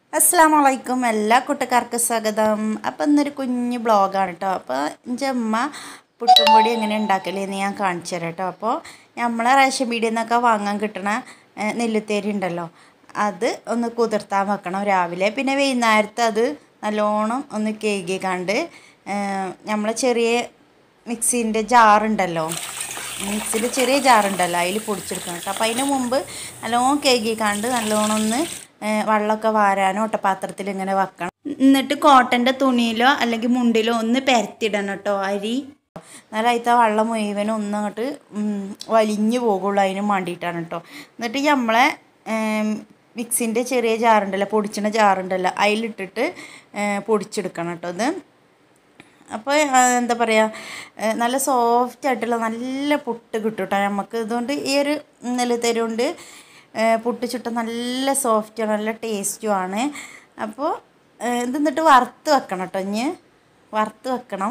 അസ്സാം വലൈക്കും എല്ലാ കൂട്ടുകാർക്കും സ്വാഗതം അപ്പം ഇന്നൊരു കുഞ്ഞ് ബ്ലോഗാണ് കേട്ടോ അപ്പോൾ എൻ്റെ അമ്മ പുട്ടുംപൊടി എങ്ങനെ ഉണ്ടാക്കലെന്ന് ഞാൻ കാണിച്ചു തരാം കേട്ടോ അപ്പോൾ നമ്മളെ റേഷൻ പീടിയിൽ നിന്നൊക്കെ വാങ്ങാൻ കിട്ടണ ഏഹ്, നെല്ലുത്തേരി ഉണ്ടല്ലോ അത് ഒന്ന് കുതിർത്താൻ വെക്കണം രാവിലെ പിന്നെ വൈകുന്നേരത്ത് അത് നല്ലോണം ഒന്ന് കേകി കണ്ട് നമ്മളെ ചെറിയ മിക്സീൻ്റെ ജാറുണ്ടല്ലോ മിക്സിയിൽ ചെറിയ ജാറുണ്ടല്ലോ അതിൽ പൊടിച്ചെടുക്കണം കേട്ടോ അപ്പോൾ അതിന് മുമ്പ് നല്ലോണം കേകിക്കാണ്ട് നല്ലോണം ഒന്ന് ഏഹ് വെള്ളമൊക്കെ വാരാനോ ഒട്ടപാത്രത്തിൽ ഇങ്ങനെ വെക്കണം എന്നിട്ട് കോട്ടൻ്റെ തുണിയിലോ അല്ലെങ്കിൽ മുണ്ടിലോ ഒന്ന് പരത്തിടണം കേട്ടോ അരി എന്നാലും അതിലത്തെ വെള്ളം മുഴുവനും ഒന്ന് അങ്ങോട്ട് വലിഞ്ഞു പോകുള്ളൂ അതിന് വേണ്ടിയിട്ടാണ് കേട്ടോ എന്നിട്ട് നമ്മളെ മിക്സിൻ്റെ ചെറിയ ജാറുണ്ടല്ലോ പൊടിച്ചണ ജാറുണ്ടല്ലോ അതിലിട്ടിട്ട് ഏഹ് പൊടിച്ചെടുക്കണം കേട്ടോ ഇത് അപ്പോൾ എന്താ പറയുക നല്ല സോഫ്റ്റ് ആയിട്ടുള്ള നല്ല പുട്ട് കിട്ടും കേട്ടോ നമുക്ക് ഇതുകൊണ്ട് ഈ ഒരു നെല്ലുത്തരി കൊണ്ട് പുട്ട് ചുട്ട നല്ല സോഫ്റ്റാണ് നല്ല ടേസ്റ്റുമാണ് അപ്പോൾ ഇത് എന്നിട്ട് വറുത്ത് വെക്കണം കേട്ടോ ഇനി വറുത്ത് വെക്കണം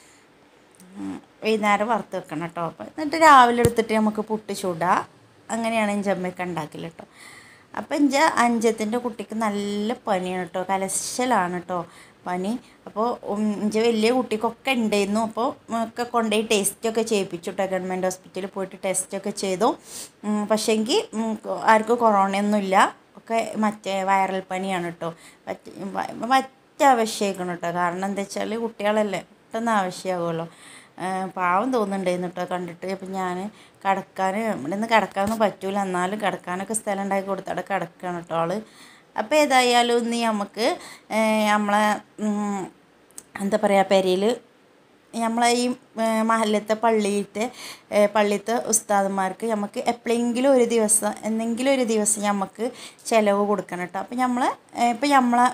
ഉം, വൈകുന്നേരം വറുത്ത് വെക്കണം കേട്ടോ അപ്പോൾ എന്നിട്ട് രാവിലെ എടുത്തിട്ട് നമുക്ക് പുട്ട് ചൂടാം അങ്ങനെയാണ് എൻ്റെ അമ്മയൊക്കെ ഉണ്ടാക്കൽ കേട്ടോ അപ്പം എൻ്റെ അഞ്ചത്തിൻ്റെ കുട്ടിക്ക് നല്ല പനിയാണ് കേട്ടോ കലശലാണ് കേട്ടോ പനി അപ്പോൾ എൻ്റെ വലിയ കുട്ടിക്കൊക്കെ ഉണ്ടായിരുന്നു അപ്പോൾ ഒക്കെ കൊണ്ടുപോയി ടെസ്റ്റൊക്കെ ചെയ്യിപ്പിച്ചു കേട്ടോ ഗവൺമെൻറ് ഹോസ്പിറ്റലിൽ പോയിട്ട് ടെസ്റ്റൊക്കെ ചെയ്തു ഉം, പക്ഷേങ്കിൽ ഉം, ആർക്കും കൊറോണയൊന്നുമില്ല ഒക്കെ മറ്റേ വൈറൽ പനിയാണ് കേട്ടോ പറ്റ വ- പറ്റ ആവശ്യമായിക്കണം കേട്ടോ കാരണം എന്താ വെച്ചാൽ കുട്ടികളല്ലേ പെട്ടെന്ന് ആവശ്യമാകുമല്ലോ പാവം തോന്നുന്നുണ്ടായിരുന്നു കേട്ടോ കണ്ടിട്ട് അപ്പം ഞാൻ കിടക്കാൻ ഇവിടെ നിന്ന് കിടക്കാനൊന്നും പറ്റൂല എന്നാലും കിടക്കാനൊക്കെ സ്ഥലം ഉണ്ടാക്കി കൊടുത്ത് അവിടെ കിടക്കുകയാണ് കേട്ടോ ആള് അപ്പോൾ ഏതായാലും ഇന്ന് നമുക്ക് ഏഹ്, നമ്മളെ ഉം, എന്താ പറയുക പെരയിൽ നമ്മളെ ഈ ഏഹ്, മഹല്ലത്തെ പള്ളിയിലത്തെ ഏഹ്, പള്ളിയിലത്തെ ഉസ്താദന്മാർക്ക് നമുക്ക് എപ്പോഴെങ്കിലും ഒരു ദിവസം എന്തെങ്കിലും ഒരു ദിവസം നമുക്ക് ചിലവ് കൊടുക്കണം കേട്ടോ അപ്പോൾ നമ്മൾ ഇപ്പം നമ്മളെ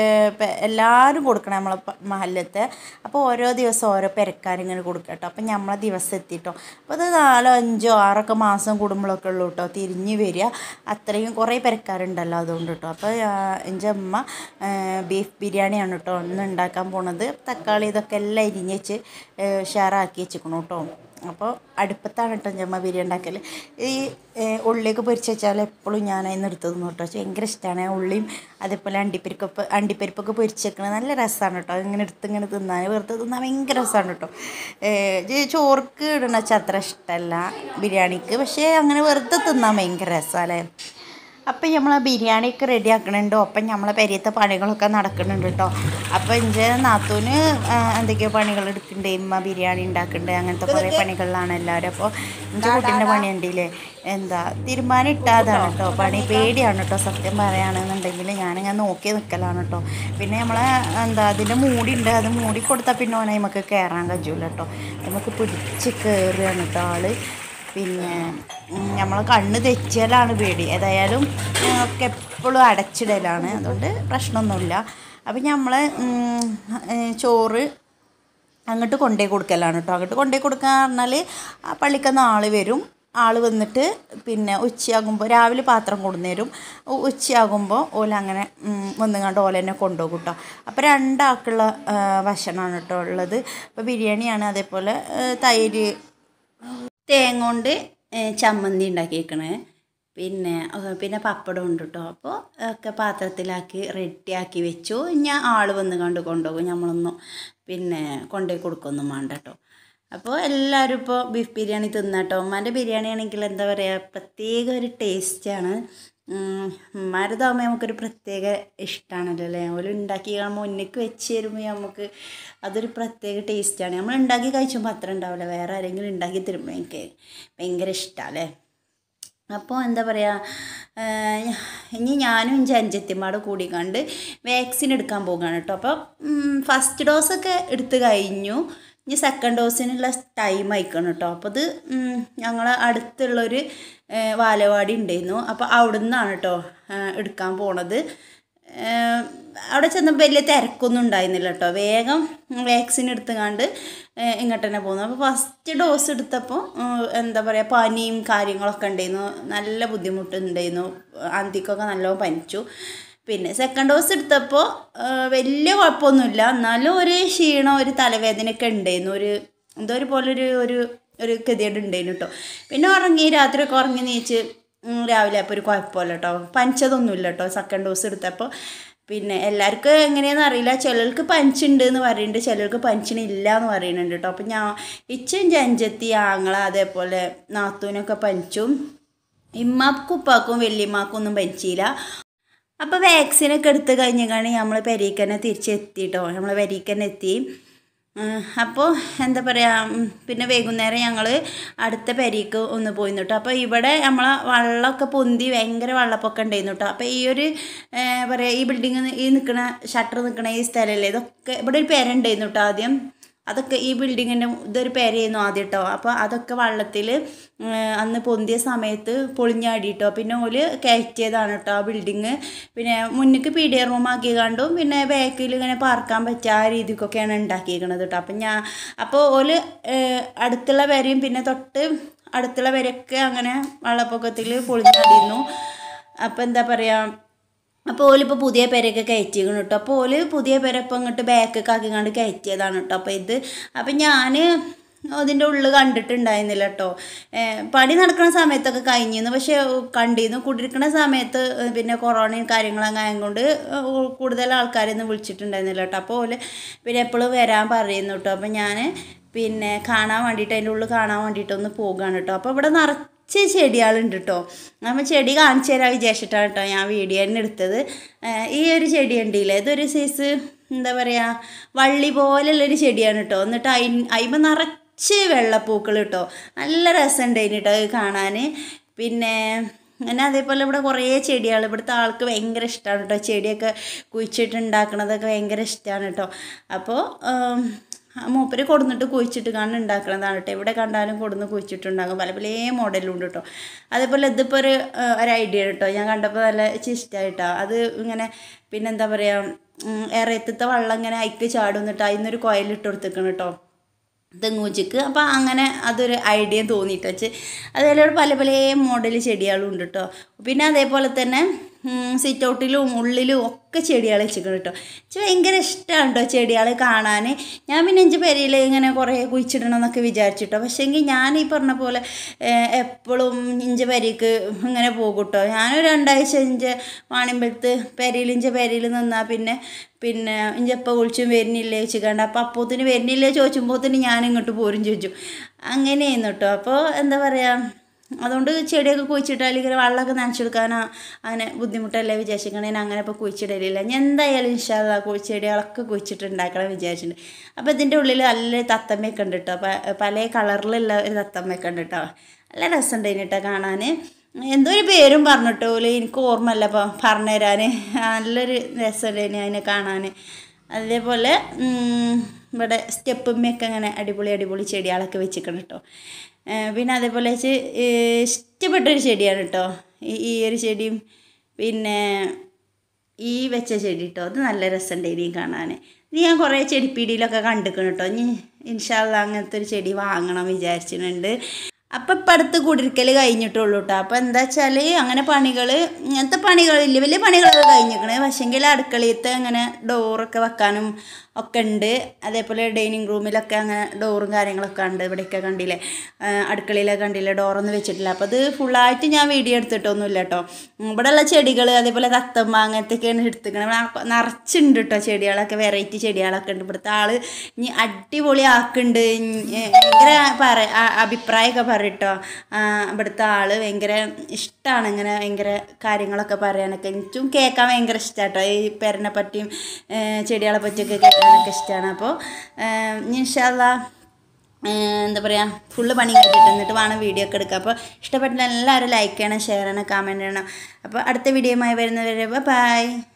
എല്ലാവരും കൊടുക്കണം നമ്മളെ പ- മഹല്ലത്തെ അപ്പോൾ ഓരോ ദിവസം ഓരോ പെരക്കാരിങ്ങനെ കൊടുക്കുക കേട്ടോ അപ്പം നമ്മളെ ദിവസം എത്തിട്ടോ അപ്പോൾ അത് നാലോ അഞ്ചോ ആറൊക്കെ മാസം കൂടുമ്പോഴൊക്കെ ഉള്ളൂ കേട്ടോ തിരിഞ്ഞ് വരിക അത്രയും കുറേ പെരക്കാരുണ്ടല്ലോ അതുകൊണ്ട് കേട്ടോ അപ്പോൾ എൻ്റെ അമ്മ ബീഫ് ബിരിയാണിയാണ് കേട്ടോ ഇന്ന് ഉണ്ടാക്കാൻ പോണത് തക്കാളി ഇതൊക്കെ എല്ലാം അരിഞ്ഞ് വെച്ച് ഷെയറാക്കി വെച്ചിരിക്കണം കേട്ടോ അപ്പോൾ അടുപ്പത്താണ് കേട്ടോ ഞമ്മ ബിരിയാണി ഉണ്ടാക്കൽ ഈ ഏഹ്, ഉള്ളിയൊക്കെ പൊരിച്ച് വെച്ചാൽ എപ്പോഴും ഞാൻ അതിന് എടുത്ത് തിന്നു കേട്ടോ പക്ഷേ ഭയങ്കര ഇഷ്ടമാണ് ഉള്ളിയും അതേപോലെ അണ്ടിപ്പരിപ്പൊക്കെ അണ്ടിപ്പരിപ്പൊക്കെ പൊരിച്ച് വെക്കണത് നല്ല രസമാണ് കേട്ടോ ഇങ്ങനെ എടുത്ത് ഇങ്ങനെ തിന്നാൻ വെറുതെ തിന്നാൻ ഭയങ്കര രസമാണ് കേട്ടോ ഏഹ്, ഇത് ചോർക്ക് ഇടണ വെച്ചാൽ അത്ര ഇഷ്ടമല്ല ബിരിയാണിക്ക് പക്ഷേ അങ്ങനെ വെറുതെ തിന്നാൻ ഭയങ്കര രസമല്ലേ അപ്പം നമ്മൾ ബിരിയാണിയൊക്കെ റെഡി ആക്കണുണ്ട് ഒപ്പം നമ്മളെ പെരിയത്തെ പണികളൊക്കെ നടക്കുന്നുണ്ട് കേട്ടോ അപ്പം എൻ്റെ നാത്തൂന് ആ, എന്തൊക്കെയോ പണികൾ എടുക്കുന്നുണ്ട് ഇമ്മ ബിരിയാണി ഉണ്ടാക്കുന്നുണ്ട് അങ്ങനത്തെ കുറേ പണികളിലാണ് എല്ലാവരും അപ്പോൾ എൻ്റെ കുട്ടീൻ്റെ പണി ഉണ്ടില്ലേ എന്താ തീരുമാനം ഇട്ടാതാണ് കേട്ടോ പണി പേടിയാണ് കേട്ടോ സത്യം പറയുകയാണെന്നുണ്ടെങ്കിൽ ഞാനിങ്ങനെ നോക്കി നിൽക്കലാണ് കേട്ടോ പിന്നെ നമ്മളെ എന്താ അതിൻ്റെ മൂടി ഉണ്ട് അത് മൂടി കൊടുത്താൽ പിന്നെ ഓനെ നമുക്ക് കയറാൻ കഴിയൂല കേട്ടോ നമുക്ക് പിടിച്ച് കയറുകയാണ് കേട്ടോ ആള് പിന്നെ നമ്മൾ കണ്ണ് തെറ്റിയാലാണ് പേടി ഏതായാലും ഒക്കെ എപ്പോഴും അടച്ചിടലാണ് അതുകൊണ്ട് പ്രശ്നമൊന്നുമില്ല അപ്പം നമ്മൾ ചോറ് അങ്ങോട്ട് കൊണ്ടുപോയി കൊടുക്കലാണ് കേട്ടോ അങ്ങോട്ട് കൊണ്ടുപോയി കൊടുക്കുക പറഞ്ഞാൽ ആ പള്ളിക്കുന്ന ആൾ വരും ആൾ വന്നിട്ട് പിന്നെ ഉച്ചയാകുമ്പോൾ രാവിലെ പാത്രം കൊണ്ടുവരും ഉച്ചയാകുമ്പോൾ ഓല അങ്ങനെ വന്നുകൊണ്ട് ഓല തന്നെ കൊണ്ടുപോകും കേട്ടോ അപ്പോൾ രണ്ടാൾക്കുള്ള ആ, ഭക്ഷണമാണ് കേട്ടോ ഉള്ളത് അപ്പോൾ ബിരിയാണിയാണ് അതേപോലെ ആ, തൈര് തേങ്ങ കൊണ്ട് ഏഹ്, ചമ്മന്തി ഉണ്ടാക്കിയേക്കണേ പിന്നെ ഏഹ്, പിന്നെ പപ്പടം ഉണ്ട് കേട്ടോ അപ്പോൾ ഒക്കെ പാത്രത്തിലാക്കി റെഡിയാക്കി വെച്ചു ഞാൻ ആൾ വന്ന് കണ്ട് കൊണ്ടുപോകും നമ്മളൊന്നും പിന്നെ കൊണ്ടുപോയി കൊടുക്കൊന്നും വേണ്ട കേട്ടോ അപ്പോൾ എല്ലാവരും ഇപ്പോൾ ബീഫ് ബിരിയാണി തിന്നാട്ടോ ഉമ്മാൻ്റെ ബിരിയാണി ആണെങ്കിൽ എന്താ പറയുക പ്രത്യേക ഒരു ടേസ്റ്റാണ് ഉമ്മാരതാകുമ്പോൾ നമുക്കൊരു പ്രത്യേക ഇഷ്ടമാണല്ലോ അല്ലേ ഓല് ഉണ്ടാക്കി മുന്നിക്ക് വെച്ച് തരുമ്പോൾ നമുക്ക് അതൊരു പ്രത്യേക ടേസ്റ്റാണ് നമ്മൾ ഉണ്ടാക്കി കഴിച്ചുമ്പോൾ അത്ര ഉണ്ടാവില്ല വേറെ ആരെങ്കിലും ഉണ്ടാക്കി തരുമ്പോൾ എനിക്ക് ഭയങ്കര ഇഷ്ടമാണ് അല്ലേ അപ്പോൾ എന്താ പറയുക ഇനി ഞാനും ഇഞ്ചി അഞ്ചത്തിമാട് കൂടി കണ്ട് വാക്സിൻ എടുക്കാൻ പോകുകയാണ് കേട്ടോ അപ്പോൾ ഫസ്റ്റ് ഡോസൊക്കെ എടുത്ത് കഴിഞ്ഞു ഇനി സെക്കൻഡ് ഡോസിനുള്ള ടൈം അയക്കണം കേട്ടോ അപ്പോൾ ഇത് ഞങ്ങളെ അടുത്തുള്ളൊരു ഏഹ്, വാലവാടി ഉണ്ടായിരുന്നു അപ്പോൾ അവിടെ നിന്നാണ് കേട്ടോ ഏഹ്, എടുക്കാൻ പോണത് ഏഹ് അവിടെ ചെന്നപ്പോൾ വലിയ തിരക്കൊന്നും ഉണ്ടായിരുന്നില്ല കേട്ടോ വേഗം വാക്സിൻ എടുത്തുകൊണ്ട് ഇങ്ങോട്ട് തന്നെ പോകുന്നു അപ്പോൾ ഫസ്റ്റ് ഡോസ് എടുത്തപ്പോൾ ഏഹ് എന്താ പറയുക പനിയും കാര്യങ്ങളൊക്കെ ഉണ്ടായിരുന്നു നല്ല ബുദ്ധിമുട്ടുണ്ടായിരുന്നു അന്തിക്കൊക്കെ നല്ലോണം പനിച്ചു പിന്നെ സെക്കൻഡ് ഡോസ് എടുത്തപ്പോൾ ഏഹ് വലിയ കുഴപ്പമൊന്നുമില്ല എന്നാലും ഒരു ക്ഷീണം ഒരു തലവേദനയൊക്കെ ഉണ്ടായിരുന്നു ഒരു എന്തോ ഒരു പോലെ ഒരു ഒരു ഒരു ഗതികേട് ഉണ്ടായിരുന്നു കേട്ടോ പിന്നെ ഉറങ്ങി രാത്രിയൊക്കെ ഉറങ്ങി നീച്ച് ഉം, രാവിലെ അപ്പോൾ ഒരു കുഴപ്പമില്ല കേട്ടോ പനിച്ചതൊന്നുമില്ല കേട്ടോ സെക്കൻഡ് ഡോസ് എടുത്തപ്പോൾ പിന്നെ എല്ലാവർക്കും എങ്ങനെയാണെന്ന് അറിയില്ല ചിലർക്ക് പഞ്ചുണ്ട് എന്ന് പറയുന്നുണ്ട് ചിലർക്ക് പഞ്ചിനില്ല എന്ന് പറയുന്നുണ്ട് കേട്ടോ അപ്പം ഞാൻ ഇച്ചും ജഞ്ചത്തി ആങ്ങള അതേപോലെ നാത്തൂനൊക്കെ പഞ്ചും ഇമ്മാക്കും ഉപ്പാക്കും വല്യമ്മാക്കും ഒന്നും പഞ്ചിയില്ല അപ്പോൾ വാക്സിനൊക്കെ എടുത്ത് കഴിഞ്ഞാണ് നമ്മൾ പെരീക്ക് തന്നെ തിരിച്ചെത്തി കേട്ടോ നമ്മൾ പെരീക്ക് തന്നെ എത്തി അപ്പോൾ എന്താ പറയുക പിന്നെ വൈകുന്നേരം ഞങ്ങൾ അടുത്ത പെരീക്ക് ഒന്ന് പോയി കേട്ടോ അപ്പോൾ ഇവിടെ നമ്മളെ വെള്ളമൊക്കെ പൊന്തി ഭയങ്കര വെള്ളപ്പൊക്കം ഉണ്ടായിരുന്നു കേട്ടോ അപ്പോൾ ഈ ഒരു പറയുക ഈ ബിൽഡിങ് ഈ നിൽക്കുന്ന ഷട്ടർ നിൽക്കുന്ന ഈ സ്ഥലമല്ലേ ഇതൊക്കെ ഇവിടെ ഒരു പേരുണ്ടായിരുന്നു കേട്ടോ ആദ്യം അതൊക്കെ ഈ ബിൽഡിങ്ങിൻ്റെ ഇതൊരു പേരായിരുന്നു ആദ്യം കേട്ടോ അപ്പോൾ അതൊക്കെ വള്ളത്തിൽ അന്ന് പൊന്തിയ സമയത്ത് പൊളിഞ്ഞാടിയിട്ടോ പിന്നെ ഓല് കയറ്റിയതാണ് കേട്ടോ ആ ബിൽഡിങ് പിന്നെ മുന്നിക്ക് പി ഡി ആർ റൂം ആക്കി കണ്ടും പിന്നെ ബാക്കിൽ ഇങ്ങനെ പാർക്കാൻ പറ്റിയ ആ രീതിക്കൊക്കെയാണ് ഉണ്ടാക്കിയിരിക്കണത് കേട്ടോ അപ്പം ഞാൻ അപ്പോൾ ഓല് അടുത്തുള്ള വരെയും പിന്നെ തൊട്ട് അടുത്തുള്ള വരെയൊക്കെ അങ്ങനെ വെള്ളപ്പൊക്കത്തിൽ പൊളിഞ്ഞാടിയിരുന്നു അപ്പോൾ എന്താ പറയുക അപ്പോൾ ഓലിപ്പോൾ പുതിയ പേരൊക്കെ കയറ്റിക്കണം കേട്ടോ അപ്പോൾ ഓല് പുതിയ പേര ഇപ്പം ഇങ്ങോട്ട് ബാക്കൊക്കെ ആക്കിക്കാണ്ട് കയറ്റിയതാണ് കേട്ടോ അപ്പോൾ ഇത് അപ്പം ഞാൻ അതിൻ്റെ ഉള്ളിൽ കണ്ടിട്ടുണ്ടായിരുന്നില്ല കേട്ടോ പണി നടക്കുന്ന സമയത്തൊക്കെ കഴിഞ്ഞിരുന്നു പക്ഷേ കണ്ടിരുന്നു കൂട്ടിരിക്കുന്ന സമയത്ത് പിന്നെ കൊറോണയും കാര്യങ്ങളൊക്കെ ആയതുകൊണ്ട് കൂടുതൽ ആൾക്കാരൊന്നും വിളിച്ചിട്ടുണ്ടായിരുന്നില്ല കേട്ടോ അപ്പോൾ ഓല് പിന്നെ എപ്പോഴും വരാൻ പറയുന്നു കേട്ടോ അപ്പോൾ ഞാൻ പിന്നെ കാണാൻ വേണ്ടിയിട്ട് അതിൻ്റെ ഉള്ളിൽ കാണാൻ വേണ്ടിയിട്ടൊന്ന് പോകുകയാണ് കേട്ടോ അപ്പോൾ ഇവിടെ നിറച്ച് കുറച്ച് ചെടികളുണ്ട് കേട്ടോ നമ്മൾ ചെടി കാണിച്ചു തരാൻ വിചാരിച്ചിട്ടാണ് കേട്ടോ ഞാൻ വീഡിയോ തന്നെ എടുത്തത് ഈ ഒരു ചെടി ഉണ്ടല്ലേ ഇതൊരു സൈസ് എന്താ പറയുക വള്ളി പോലുള്ളൊരു ചെടിയാണ് കേട്ടോ എന്നിട്ട് അയി അയിമ നിറച്ച് വെള്ളപ്പൂക്കൾ കേട്ടോ നല്ല രസമുണ്ടായിന് കേട്ടോ അത് കാണാൻ പിന്നെ അങ്ങനെ അതേപോലെ ഇവിടെ കുറേ ചെടികൾ ഇവിടുത്തെ ആൾക്ക് ഭയങ്കര ഇഷ്ടമാണ് കേട്ടോ ചെടിയൊക്കെ കുഴിച്ചിട്ടുണ്ടാക്കണതൊക്കെ ഭയങ്കര ഇഷ്ടമാണ് കേട്ടോ അപ്പോൾ മൂപ്പര് കൊടുന്നിട്ട് കുഴിച്ചിട്ട് കാണുന്ന ഉണ്ടാക്കുന്നതാണ് കേട്ടോ എവിടെ കണ്ടാലും കൊടുന്ന് കുഴിച്ചിട്ടുണ്ടാകും പല പല മോഡലും ഉണ്ട് കേട്ടോ അതേപോലെ ഇതിപ്പോൾ ഒരു ഒരു ഐഡിയ കേട്ടോ ഞാൻ കണ്ടപ്പോൾ നല്ല ഇഷ്ടമായിട്ടോ അത് ഇങ്ങനെ പിന്നെന്താ പറയുക ഇറയത്തത്തെ വെള്ളം ഇങ്ങനെ അയക്ക് ചാടുന്നിട്ട് അതിന്നൊരു കോയിലിട്ട് കൊടുത്തേക്കണം കേട്ടോ തെങ്ങൂച്ചിക്ക് അപ്പോൾ അങ്ങനെ അതൊരു ഐഡിയ തോന്നിയിട്ട് വെച്ച് അതേപോലെ പല പല മോഡൽ ചെടികളും ഉണ്ട് കേട്ടോ പിന്നെ അതേപോലെ തന്നെ സിറ്റ് ഔട്ടിലും ഉള്ളിലും ഒക്കെ ചെടികൾ വെച്ചിരിക്കണം കേട്ടോ എനിക്ക് ഭയങ്കര ഇഷ്ടമാണ് കേട്ടോ ചെടികൾ കാണാൻ ഞാൻ പിന്നെ എൻ്റെ പെരയിൽ ഇങ്ങനെ കുറേ കുഴിച്ചിടണം എന്നൊക്കെ വിചാരിച്ചിട്ടോ പക്ഷേ എങ്കിൽ ഞാൻ ഈ പറഞ്ഞ പോലെ എപ്പോഴും ഇഞ്ച പെരയ്ക്ക് ഇങ്ങനെ പോകും കേട്ടോ ഞാനൊരു രണ്ടാഴ്ച ഇഞ്ച വാണിമ്പലത്ത് പെരയിൽ ഇഞ്ച പെരയിൽ നിന്നാൽ പിന്നെ പിന്നെ ഇഞ്ചപ്പം വിളിച്ചും വരുന്നില്ലേ ചോദിച്ചിക്കണ്ട അപ്പം അപ്പോത്തിന് വരുന്നില്ലേ ചോദിച്ചുമ്പോത്തിന് ഞാൻ ഇങ്ങോട്ട് പോരും ചോദിച്ചു അങ്ങനെയായിരുന്നു കേട്ടോ അപ്പോൾ എന്താ പറയുക അതുകൊണ്ട് ചെടിയൊക്കെ കുഴിച്ചിട്ടാൽ ഇങ്ങനെ വെള്ളമൊക്കെ നനച്ചെടുക്കാനോ അങ്ങനെ ബുദ്ധിമുട്ടല്ലേ വിചാരിച്ചിരിക്കണേ അങ്ങനെ ഇപ്പോൾ കുഴിച്ചിടലില്ല ഞാൻ എന്തായാലും ഇഷ്ടമാണ് കുഴിച്ചെടികളൊക്കെ കുഴിച്ചിട്ടുണ്ടാക്കണം വിചാരിച്ചിട്ടുണ്ട് അപ്പോൾ ഇതിൻ്റെ ഉള്ളിൽ നല്ല തത്തമ്മയൊക്കെ ഉണ്ട് കേട്ടോ പല കളറിലുള്ള ഒരു തത്തമ്മയൊക്കെ ഉണ്ട് കേട്ടോ നല്ല രസമുണ്ടായിന് കേട്ടോ കാണാൻ എന്തോ ഒരു പേരും പറഞ്ഞിട്ടോ എനിക്ക് ഓർമ്മയില്ല അപ്പോൾ പറഞ്ഞു തരാൻ നല്ലൊരു രസമുണ്ടായിന് അതിനെ കാണാൻ അതേപോലെ ഇവിടെ സ്റ്റെപ്പുമ്മയൊക്കെ അങ്ങനെ അടിപൊളി അടിപൊളി ചെടികളൊക്കെ വെച്ചിക്കണം കേട്ടോ പിന്നെ അതേപോലെ വെച്ച് ഇഷ്ടപ്പെട്ടൊരു ചെടിയാണ് കേട്ടോ ഈ ഒരു ചെടിയും പിന്നെ ഈ വെച്ച ചെടി കേട്ടോ അത് നല്ല രസമുണ്ട് ഇനിയും കാണാൻ ഇത് ഞാൻ കുറേ ചെടിപ്പീടിയിലൊക്കെ കണ്ടിക്കണം കേട്ടോ ഇനി ഇൻഷാല്ല അങ്ങനത്തെ ഒരു ചെടി വാങ്ങണം വിചാരിച്ചിട്ടുണ്ട് അപ്പം ഇപ്പം അടുത്ത് കുടിരിക്കൽ കഴിഞ്ഞിട്ടുള്ളൂ കേട്ടോ അപ്പോൾ എന്താ വെച്ചാൽ അങ്ങനെ പണികൾ ഇങ്ങനത്തെ പണികളില്ല വലിയ പണികളൊക്കെ കഴിഞ്ഞിരിക്കണേ പക്ഷേങ്കിൽ അടുക്കളയത്തെ അങ്ങനെ ഡോറൊക്കെ വെക്കാനും ഒക്കെ ഉണ്ട് അതേപോലെ ഡൈനിങ് റൂമിലൊക്കെ അങ്ങനെ ഡോറും കാര്യങ്ങളൊക്കെ ഉണ്ട് ഇവിടെയൊക്കെ കണ്ടില്ലേ അടുക്കളയിലൊക്കെ കണ്ടില്ലേ ഡോറൊന്നും വെച്ചിട്ടില്ല അപ്പോൾ അത് ഫുള്ളായിട്ട് ഞാൻ വീഡിയോ എടുത്തിട്ടൊന്നുമില്ല കേട്ടോ ഇവിടെയുള്ള ചെടികൾ അതേപോലെ തത്തമ്മ അങ്ങനത്തെയൊക്കെയാണ് എടുത്തിരിക്കണത് നിറച്ചുണ്ട് കേട്ടോ ചെടികളൊക്കെ വെറൈറ്റി ചെടികളൊക്കെ ഉണ്ട് ഇവിടുത്തെ ആൾ ഇനി അടിപൊളി ആക്കുന്നുണ്ട് ഭയങ്കര പറ അഭിപ്രായമൊക്കെ പറയട്ടോ ഇവിടുത്തെ ആൾ ഭയങ്കര ഇഷ്ടമാണ് ഇങ്ങനെ ഭയങ്കര കാര്യങ്ങളൊക്കെ പറയാനൊക്കെ എനിക്കും കേൾക്കാൻ ഭയങ്കര ഇഷ്ടമാട്ടോ ഈ പെരനെ പറ്റിയും ചെടികളെ പറ്റിയൊക്കെ കേൾക്കാനൊക്കെ ഇഷ്ടമാണ് അപ്പോൾ ഇൻഷാല്ല എന്താ പറയുക ഫുള്ള് പണി കഴിഞ്ഞിട്ട് എന്നിട്ട് വേണം വീഡിയോ ഒക്കെ എടുക്കുക അപ്പോൾ ഇഷ്ടപ്പെട്ടാൽ എല്ലാവരും ലൈക്ക് ചെയ്യണം ഷെയർ ചെയ്യണം കമൻറ്റ് ചെയ്യണം അപ്പോൾ അടുത്ത വീഡിയോയുമായി വരുന്നവരെ ബൈ